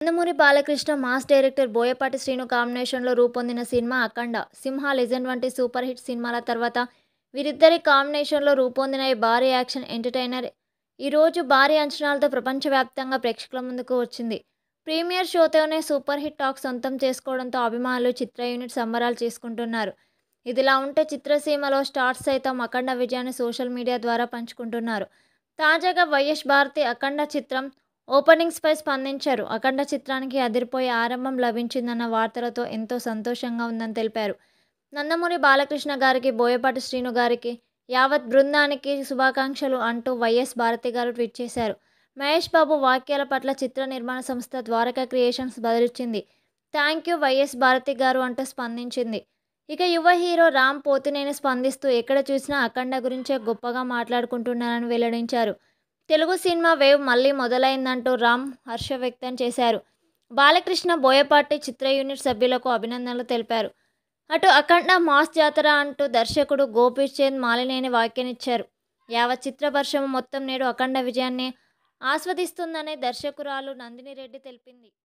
Nandamuri Balakrishna mass director Boyapati Srinu కాంబినేషన్లో రూపొందిన cinema Akhanda Simha Legend వంటి సూపర్ హిట్ సినిమాల తర్వాత వీరిద్దరి కాంబినేషన్లో రూపొందిన ఈ భారీ యాక్షన్ ఎంటర్టైనర్ ఈరోజు భారీ అంచనాలతో ప్రపంచవ్యాప్తంగా ప్రేక్షకుల ముందుకు వచ్చింది ప్రీమియర్ షోతోనే సూపర్ హిట్ టాక్ సొంతం చేసుకోవడంతో అభిమానులు చిత్ర యూనిట్ సంబరాలు చేసుకుంటున్నారు ఇదిలా ఉంటే చిత్రసీమలో స్టార్స్ సైతం అఖండ విజయాన్ని సోషల్ మీడియా ద్వారా పంచుకుంటున్నారు తాజాగా వైఎస్ భారతి అఖండ చిత్రం ఓపెనింగ్స్పై స్పందించారు అఖండ చిత్రానికి అదిరిపోయే ఆరంభం లభించిందన్న వార్తలతో ఎంతో సంతోషంగా ఉందని తెలిపారు నందమూరి బాలకృష్ణ గారికి బోయపాటి శ్రీను గారికి యావత్ బృందానికి శుభాకాంక్షలు అంటూ వైఎస్ భారతి గారు ట్వీట్ చేశారు మహేష్ బాబు వాక్యాల పట్ల చిత్ర నిర్మాణ సంస్థ ద్వారకా క్రియేషన్స్ బదిలిచ్చింది thank you YS Bharathi garu అంటూ స్పందించింది ఇక యువ హీరో రామ్ పోతినేని స్పందిస్తూ ఎక్కడ చూసినా అఖండ గురించే గొప్పగా మాట్లాడుకుంటున్నారని వెల్లడించారు తెలుగు సినిమా వేవ్ మళ్ళీ మొదలైందంటూ రామ్ హర్ష వ్యక్తం చేశారు బాలకృష్ణ బోయపాటి చిత్ర యూనిట్ సభ్యులకు అభినందనలు తెలిపారు అటు అఖండ మాస్ జాతర అంటూ దర్శకుడు గోపీచంద్ మాలినేని వ్యాఖ్యానించారు యావత్ చిత్ర పరిశ్రమ మొత్తం నేడు అఖండ విజయాన్ని ఆస్వాదిస్తుందని దర్శకురాలు నందిని రెడ్డి తెలిపింది